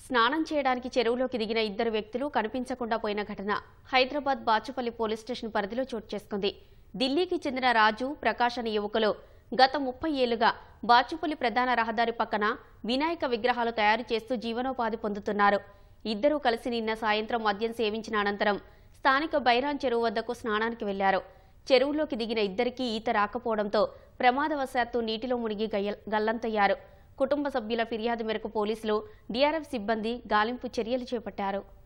స్నానం చేయడానికి చెరువులోకి దిగిన ఇద్దరు వ్యక్తులు కనిపించకుండా పోయిన ఘటన హైదరాబాద్ బాచుపల్లి పోలీస్ స్టేషన్ పరిధిలో చోటు చేసుకుంది ఢిల్లీకి చెందిన రాజు ప్రకాష్ అనే యువకులు గత ముప్పై ఏళ్లుగా బాచుపల్లి ప్రధాన రహదారి పక్కన వినాయక విగ్రహాలు తయారు చేస్తూ జీవనోపాధి పొందుతున్నారు ఇద్దరూ కలిసి నిన్న సాయంత్రం మద్యం సేవించిన అనంతరం స్థానిక బైరాన్ చెరువు వద్దకు స్నానానికి వెళ్లారు చెరువులోకి దిగిన ఇద్దరికీ ఈత రాకపోవడంతో ప్రమాదవశాత్తు నీటిలో మునిగి గయ్య- గల్లంతయ్యారు కుటుంబ సభ్యుల ఫిర్యాదు మేరకు పోలీసులు డీఆర్ఎఫ్ సిబ్బంది గాలింపు చర్యలు చేపట్టారు